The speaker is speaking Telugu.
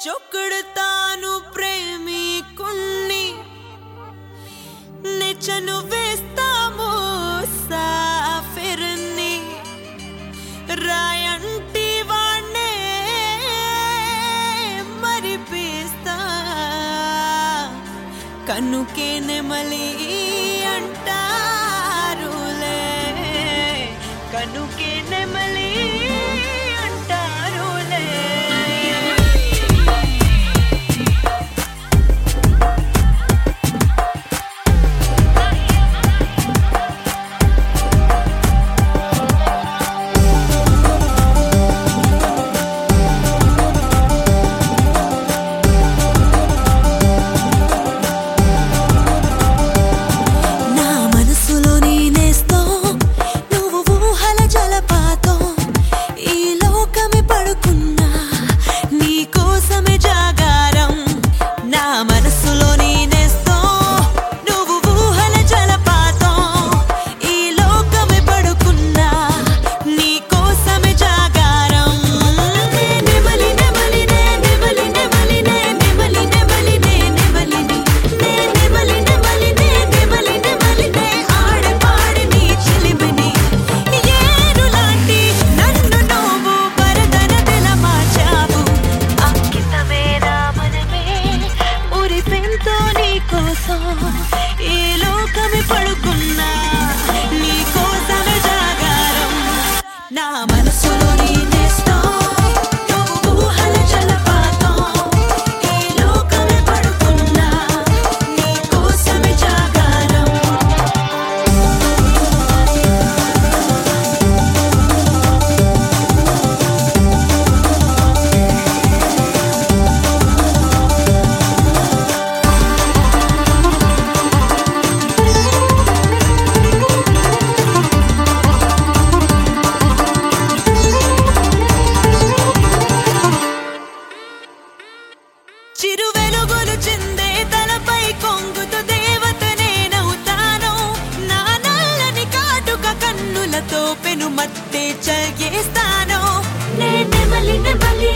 చొక్కుడుతాను ప్రేమికుణ్ణి నెచ్చను వేస్తాము సాఫిర్ని రాయంటి వాణ్ణే మరిపిస్తా కన్నుకే నెమలి అంటారులే కన్నుకే నెమలి అంటారులే నా మనసులో నేనేస్తో నువ్వు ఊహల జలపాతం ఈ లోకమే పడుకున్నా నీ కోసమే జాగారం నా మనసులో నేనేస్తో నువ్వు ఊహల జలపాతం ఈ లోకమే పడుకున్నా నీ కోసమే జాగారం నెమలి నెమలి నే నెమలి నెమలి నే నెమలి నెమలి నే నెమలి నే నెమలి నెమలి నే నెమలి నెమలి నే ఆడ పాడి నీ చిలిమిని ఏరులాంటి నన్ను నువ్వు పరదన తెల మార్చావు అంకితమేనా మనమే ఉరిపెంతో నీ కోసం ఈ లోకమే పడుకున్నా నీ కోసమే జాగారం నా మనసులో నేనేస్తా నువ్వు ఊహల జలపాతం ఈ లోకమే పడుకున్నా నీ కోసమే జాగారం చిరు వెలుగులు చిందే తలపై కొంగుతు దేవత నేనవుతాను నా నల్లని కాటుక కన్నులతో పెను మట్టే చల్గేస్తాను నే నెమలి నెమలి